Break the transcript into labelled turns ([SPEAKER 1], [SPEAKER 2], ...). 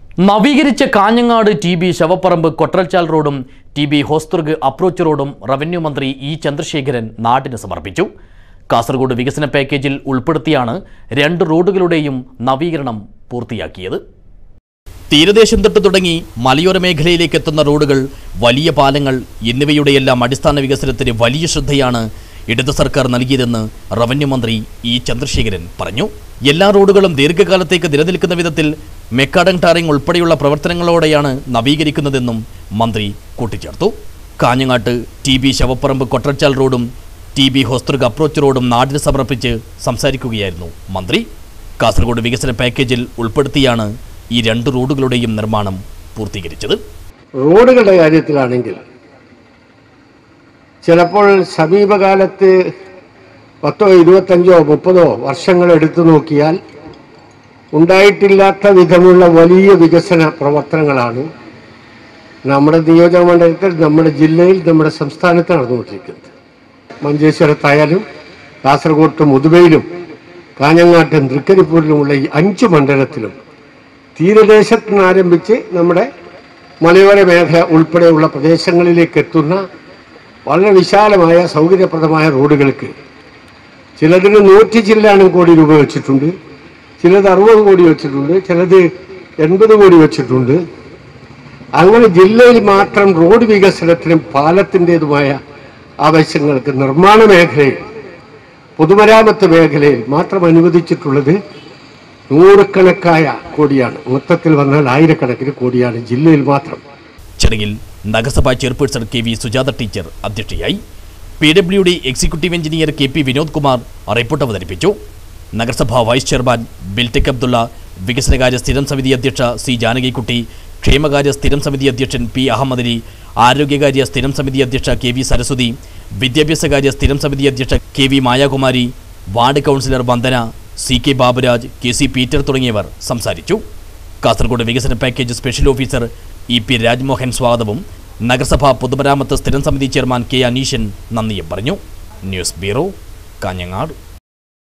[SPEAKER 1] നവീകരിച്ച Kanhangad T B Shavaparamba Kottalchal റോഡും T B Hosdurg approach റോഡും റവന്യൂ മന്ത്രി ഇ ചന്ദ്രശേഖരൻ നാടിന് സമർപ്പിച്ചു കാസർഗോഡ് വികസന പാക്കേജിൽ ഉൾപ്പെടുത്തിയാണ് രണ്ട് റോഡുകളുടെയും നവീകരണം പൂർത്തിയാക്കിയത് തീരദേശം തൊട്ട് തുടങ്ങി മലയോര മേഖലയിലേക്ക് എത്തുന്ന റോഡുകൾ വലിയ പാലങ്ങൾ എന്നിവയുടെയെല്ലാം അടിസ്ഥാന വികസനത്തിന് വലിയ ശ്രദ്ധയാണ് ഇടത് സർക്കാർ നൽകിയതെന്ന് റവന്യൂ മന്ത്രി ഇ ചന്ദ്രശേഖരൻ പറഞ്ഞു എല്ലാ റോഡുകളും ദീർഘകാലത്തേക്ക് നിലനിൽക്കുന്ന വിധത്തിൽ മെക്കാഡൻ ടാറിംഗ് ഉൾപ്പെടെയുള്ള പ്രവർത്തനങ്ങളോടെയാണ് നവീകരിക്കുന്നതെന്നും മന്ത്രി കൂട്ടിച്ചേർത്തു കാഞ്ഞങ്ങാട്ട് ടി ബി ശവപ്പറമ്പ് കൊട്ടച്ചാൽ റോഡും ടി ബി ഹോസ്തൃക അപ്രോച്ച് റോഡും നാടിന് സമർപ്പിച്ച് സംസാരിക്കുകയായിരുന്നു മന്ത്രി കാസർഗോഡ് വികസന പാക്കേജിൽ ഉൾപ്പെടുത്തിയാണ് ഈ രണ്ട് റോഡുകളുടെയും നിർമ്മാണം പൂർത്തീകരിച്ചത്
[SPEAKER 2] റോഡുകളുടെ കാര്യത്തിലാണെങ്കിൽ ചിലപ്പോൾ സമീപകാലത്ത് പത്തോ ഇരുപത്തഞ്ചോ മുപ്പതോ വർഷങ്ങൾ എടുത്തു നോക്കിയാൽ ഉണ്ടായിട്ടില്ലാത്ത വിധമുള്ള വലിയ വികസന പ്രവർത്തനങ്ങളാണ് നമ്മുടെ നിയോജക മണ്ഡലത്തിൽ നമ്മുടെ ജില്ലയിൽ നമ്മുടെ സംസ്ഥാനത്ത് നടന്നുകൊണ്ടിരിക്കുന്നത് മഞ്ചേശ്വരത്തായാലും കാസർഗോഡ് മുതുവയിലും കാഞ്ഞങ്ങാട്ടും തൃക്കരിപ്പൂരിലുമുള്ള ഈ അഞ്ച് മണ്ഡലത്തിലും തീരദേശത്ത് നിന്ന് ആരംഭിച്ച് നമ്മുടെ മലയോര മേഖല ഉൾപ്പെടെയുള്ള പ്രദേശങ്ങളിലേക്ക് എത്തുന്ന വളരെ വിശാലമായ സൗകര്യപ്രദമായ റോഡുകൾക്ക് ചിലതിന് നൂറ്റി ചില്ലാനും കോടി രൂപ വെച്ചിട്ടുണ്ട് ചിലത് അറുപത് കോടി വെച്ചിട്ടുണ്ട് ചിലത് എൺപത് കോടി വെച്ചിട്ടുണ്ട് അങ്ങനെ ജില്ലയിൽ മാത്രം റോഡ് വികസനത്തിനും പാലത്തിൻ്റെതുമായ ആവശ്യങ്ങൾക്ക് നിർമ്മാണ മേഖലയിൽ പൊതുമരാമത്ത് മേഖലയിൽ മാത്രം അനുവദിച്ചിട്ടുള്ളത് നൂറുകണക്കായ കോടിയാണ് മൊത്തത്തിൽ വന്നാൽ ആയിരക്കണക്കിന് കോടിയാണ് ജില്ലയിൽ മാത്രം
[SPEAKER 1] ചടങ്ങിൽ നഗരസഭാ chairperson K V Sujatha teacher അധ്യക്ഷയായി P W D executive engineer K P Vinod Kumar report അവതരിപ്പിച്ചു നഗരസഭാ വൈസ് ചെയർമാൻ ബിൽടെക് അബ്ദുള്ള വികസനകാര്യ സ്ഥിരം സമിതി അധ്യക്ഷ സി ജാനകിക്കുട്ടി ക്ഷേമകാര്യ സ്ഥിരം സമിതി അധ്യക്ഷൻ പി അഹമ്മദ് അലി ആരോഗ്യകാര്യ സ്ഥിരം സമിതി അധ്യക്ഷ കെ വി സരസ്വതി വിദ്യാഭ്യാസകാര്യ സ്ഥിരം സമിതി അധ്യക്ഷ K V Mayakumari ward councillor Vandana C K Baburaj K C Peter തുടങ്ങിയവർ സംസാരിച്ചു കാസർഗോഡ് വികസന package special officer E P Rajmohan സ്വാഗതവും നഗരസഭാ പൊതുമരാമത്ത് സ്ഥിരം സമിതി ചെയർമാൻ കെ അനീഷൻ നന്ദിയും പറഞ്ഞു ന്യൂസ് ബ്യൂറോ കാഞ്ഞങ്ങാട്